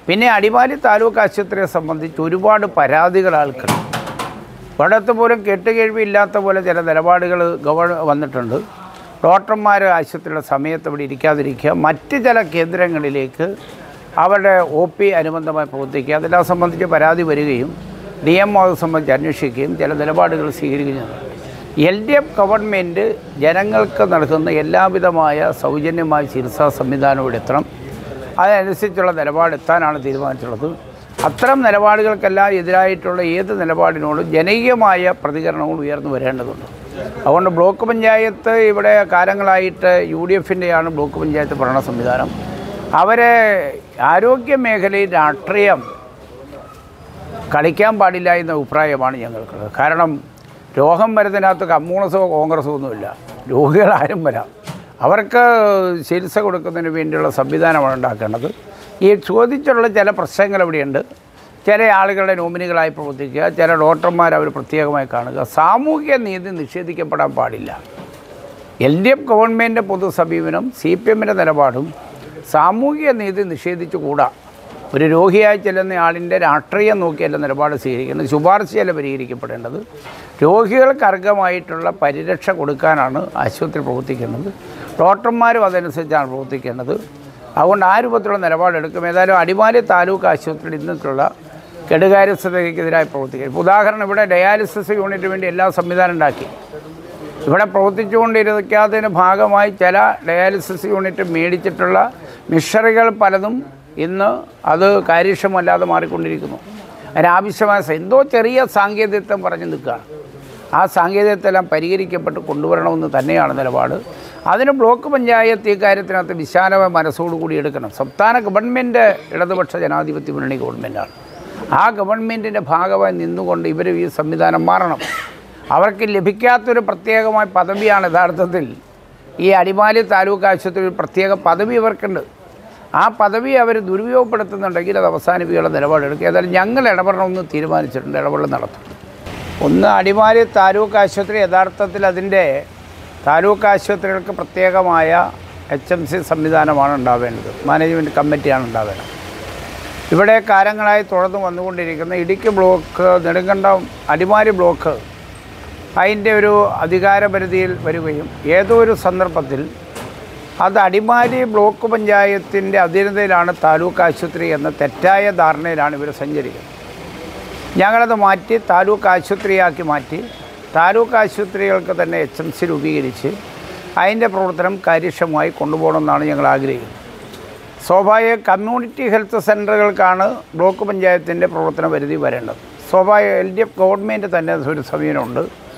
പിന്നെ അടിമാലി താലൂക്ക് ആശുപത്രിയെ സംബന്ധിച്ച് ഒരുപാട് പരാതികൾ ആൾക്കുണ്ട് ഇവിടത്ത് പോലും കെട്ടുകേഴ്വി ഇല്ലാത്ത പോലെ ചില നിലപാടുകൾ ഗവ വന്നിട്ടുണ്ട് ഡോക്ടർമാർ ആശുപത്രിയുടെ സമയത്ത് ഇവിടെ ഇരിക്കാതിരിക്കുക മറ്റ് ചില കേന്ദ്രങ്ങളിലേക്ക് അവരുടെ ഒ പി അനുബന്ധമായി പ്രവർത്തിക്കുക അതെല്ലാം സംബന്ധിച്ച് പരാതി വരികയും ഡി എം ഒ സംബന്ധിച്ച് അന്വേഷിക്കുകയും ചില നിലപാടുകൾ സ്വീകരിക്കുകയും ചെയ്യുന്നു എൽ ഡി എഫ് ഗവൺമെൻറ് ജനങ്ങൾക്ക് നൽകുന്ന എല്ലാവിധമായ സൗജന്യമായ ചികിത്സാ സംവിധാനം ഇവിടെ എത്തണം അതനുസരിച്ചുള്ള നിലപാടെത്താനാണ് തീരുമാനിച്ചിട്ടുള്ളത് അത്തരം നിലപാടുകൾക്കെല്ലാം എതിരായിട്ടുള്ള ഏത് നിലപാടിനോടും ജനകീയമായ പ്രതികരണങ്ങൾ ഉയർന്നു വരേണ്ടതുണ്ട് അതുകൊണ്ട് ബ്ലോക്ക് പഞ്ചായത്ത് ഇവിടെ കാലങ്ങളായിട്ട് യു ഡി എഫിൻ്റെയാണ് ബ്ലോക്ക് പഞ്ചായത്ത് ഭരണ സംവിധാനം അവരെ ആരോഗ്യ മേഖലയിൽ രാഷ്ട്രീയം കളിക്കാൻ പാടില്ല എന്ന അഭിപ്രായമാണ് ഞങ്ങൾക്കുള്ളത് കാരണം രോഗം വരുന്നതിനകത്ത് കമ്മ്യൂണിസമോ കോൺഗ്രസോ ഒന്നുമില്ല രോഗികളാരും വരാം അവർക്ക് ചികിത്സ കൊടുക്കുന്നതിന് വേണ്ടിയുള്ള സംവിധാനമാണ് ഉണ്ടാക്കേണ്ടത് ഈ ചോദിച്ചുള്ള ചില പ്രശ്നങ്ങൾ ഇവിടെയുണ്ട് ചില ആളുകളുടെ നോമിനികളായി പ്രവർത്തിക്കുക ചില ഡോക്ടർമാർ അവർ പ്രത്യേകമായി കാണുക സാമൂഹിക നീതി നിഷേധിക്കപ്പെടാൻ പാടില്ല എൽ ഡി എഫ് ഗവൺമെൻറ് പൊതു സമീപനം സി പി എമ്മിൻ്റെ നിലപാടും സാമൂഹിക നീതി നിഷേധിച്ചുകൂടാ ഒരു രോഗിയായി ചെല്ലുന്ന ആളിൻ്റെ രാഷ്ട്രീയം നോക്കിയല്ല നിലപാട് സ്വീകരിക്കുന്നത് ശുപാർശയല്ല പരിഹരിക്കപ്പെടേണ്ടത് രോഗികൾക്ക് അർഹമായിട്ടുള്ള പരിരക്ഷ കൊടുക്കാനാണ് ആശുപത്രി പ്രവർത്തിക്കുന്നത് ഡോക്ടർമാരും അതനുസരിച്ചാണ് പ്രവർത്തിക്കേണ്ടത് അതുകൊണ്ട് ആ രൂപത്തിലുള്ള നിലപാടെടുക്കും ഏതായാലും അടിമാലി താലൂക്ക് ആശുപത്രിയിൽ ഇന്നിട്ടുള്ള കെടുകാര്യസ്ഥതയ്ക്കെതിരായി പ്രവർത്തിക്കും ഇപ്പോൾ ഉദാഹരണം ഇവിടെ ഡയാലിസിസ് യൂണിറ്റിന് വേണ്ടി എല്ലാ സംവിധാനം ഉണ്ടാക്കി ഇവിടെ പ്രവർത്തിച്ചുകൊണ്ടിരിക്കാത്തതിന് ഭാഗമായി ചില ഡയാലിസിസ് യൂണിറ്റ് മേടിച്ചിട്ടുള്ള മിഷറികൾ പലതും ഇന്ന് അത് കാര്യക്ഷമല്ലാതെ മാറിക്കൊണ്ടിരിക്കുന്നു അതിനാവശ്യമായ സ- എന്തോ ചെറിയ സാങ്കേതികത്വം പറഞ്ഞു നിൽക്കുകയാണ് ആ സാങ്കേതികത്വമെല്ലാം പരിഹരിക്കപ്പെട്ട് കൊണ്ടുവരണമെന്ന് തന്നെയാണ് നിലപാട് അതിന് ബ്ലോക്ക് പഞ്ചായത്ത് ഈ കാര്യത്തിനകത്ത് വിശാലമായ മനസ്സോടുകൂടി എടുക്കണം സംസ്ഥാന ഗവൺമെൻറ് ഇടതുപക്ഷ ജനാധിപത്യ മുന്നണി ഗവൺമെൻറ്റാണ് ആ ഗവൺമെൻറ്റിൻ്റെ ഭാഗമായി നിന്നുകൊണ്ട് ഇവർ ഈ സംവിധാനം മാറണം അവർക്ക് ലഭിക്കാത്തൊരു പ്രത്യേകമായ പദവിയാണ് യഥാർത്ഥത്തിൽ ഈ അടിമാലി താലൂക്ക് ആശുപത്രിയിൽ പ്രത്യേക പദവി ഇവർക്കുണ്ട് ആ പദവി അവർ ദുരുപയോഗപ്പെടുത്തുന്നുണ്ടെങ്കിൽ അത് അവസാനിപ്പിക്കാനുള്ള നിലപാടെടുക്കുക ഏതായാലും ഞങ്ങൾ ഇടപെടണമെന്ന് തീരുമാനിച്ചിട്ടുണ്ട് ഇടപെടൽ നടത്തും ഒന്ന് അടിമാലി താലൂക്ക് ആശുപത്രി യഥാർത്ഥത്തിൽ അതിൻ്റെ താലൂക്ക് ആശുപത്രികൾക്ക് പ്രത്യേകമായ എച്ച് എം സി സംവിധാനമാണ് ഉണ്ടാവേണ്ടത് മാനേജ്മെൻറ്റ് കമ്മിറ്റിയാണ് ഉണ്ടാവേണ്ടത് ഇവിടെ കാലങ്ങളായി തുടർന്ന് വന്നുകൊണ്ടിരിക്കുന്ന ഇടുക്കി ബ്ലോക്ക് നെടുങ്കണ്ടം അടിമാലി ബ്ലോക്ക് അതിൻ്റെ ഒരു അധികാരപരിധിയിൽ വരികയും ഏതോ ഒരു സന്ദർഭത്തിൽ അത് അടിമാലി ബ്ലോക്ക് പഞ്ചായത്തിൻ്റെ അധീനതയിലാണ് താലൂക്ക് ആശുപത്രി എന്ന തെറ്റായ ധാരണയിലാണ് ഇവർ സഞ്ചരിക്കുന്നത് ഞങ്ങളത് മാറ്റി താലൂക്ക് ആശുപത്രിയാക്കി മാറ്റി താലൂക്ക് ആശുപത്രികൾക്ക് തന്നെ എച്ച് എം സി രൂപീകരിച്ച് അതിൻ്റെ പ്രവർത്തനം കാര്യക്ഷമമായി കൊണ്ടുപോകണമെന്നാണ് ഞങ്ങൾ ആഗ്രഹിക്കുന്നത് സ്വാഭാവിക കമ്മ്യൂണിറ്റി ഹെൽത്ത് സെൻ്ററുകൾക്കാണ് ബ്ലോക്ക് പഞ്ചായത്തിൻ്റെ പ്രവർത്തന പരിധി വരേണ്ടത് സ്വാഭാവിക എൽ ഡി എഫ് ഗവൺമെൻറ് തന്നെ ഒരു സമീപനമുണ്ട്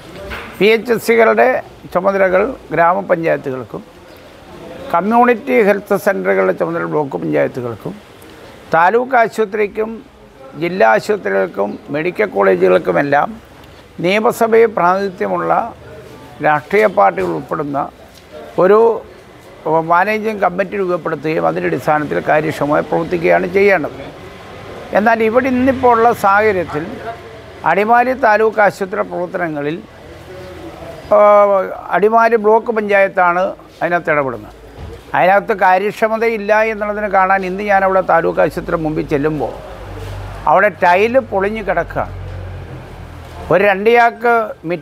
പി എച്ച് എസ് സികളുടെ ചുമതലകൾ ഗ്രാമപഞ്ചായത്തുകൾക്കും കമ്മ്യൂണിറ്റി ഹെൽത്ത് സെൻ്ററുകളുടെ ചുമതല ബ്ലോക്ക് പഞ്ചായത്തുകൾക്കും താലൂക്ക് ആശുപത്രിക്കും ജില്ലാ ആശുപത്രികൾക്കും മെഡിക്കൽ കോളേജുകൾക്കുമെല്ലാം നിയമസഭയിൽ പ്രാതിനിധ്യമുള്ള രാഷ്ട്രീയ പാർട്ടികൾ ഉൾപ്പെടുന്ന ഒരു മാനേജിംഗ് കമ്മിറ്റി രൂപപ്പെടുത്തുകയും അതിൻ്റെ അടിസ്ഥാനത്തിൽ കാര്യക്ഷമമായി പ്രവർത്തിക്കുകയാണ് ചെയ്യേണ്ടത് എന്നാൽ ഇവിടെ ഇന്നിപ്പോൾ ഉള്ള സാഹചര്യത്തിൽ അടിമാലി താലൂക്ക് ആശുപത്രി പ്രവർത്തനങ്ങളിൽ ആ, അടിമാലി ബ്ലോക്ക് പഞ്ചായത്താണ് അതിനകത്ത് ഇടപെടുന്നത് അതിനകത്ത് കാര്യക്ഷമതയില്ല എന്നുള്ളതിന് കാണാൻ ഇന്ന് ഞാൻ അവിടെ താലൂക്ക് ആശുപത്രി മുമ്പിൽ ചെല്ലുമ്പോൾ അവിടെ ടൈല് പൊളിഞ്ഞ് കിടക്കുകയാണ് ഒരു രണ്ടിയാക്ക് മി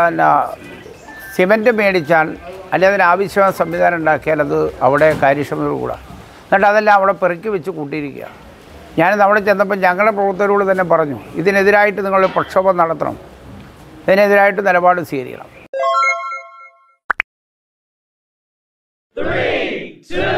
സിമൻറ്റ് മേടിച്ചാൽ അല്ലെങ്കിൽ അതിന് ആവശ്യമായ സംവിധാനം ഉണ്ടാക്കിയാൽ അത് അവിടെ കാര്യക്ഷമതയോടുകൂടാ എന്നിട്ട് അതെല്ലാം അവിടെ പെറുക്കി വെച്ച് കൂട്ടിയിരിക്കുക ഞാനിത് അവിടെ ചെന്നപ്പോൾ ഞങ്ങളുടെ പ്രവർത്തകരോട് തന്നെ പറഞ്ഞു ഇതിനെതിരായിട്ട് നിങ്ങൾ പ്രക്ഷോഭം നടത്തണം ഇതിനെതിരായിട്ട് നിലപാട് സ്വീകരിക്കണം Three, two,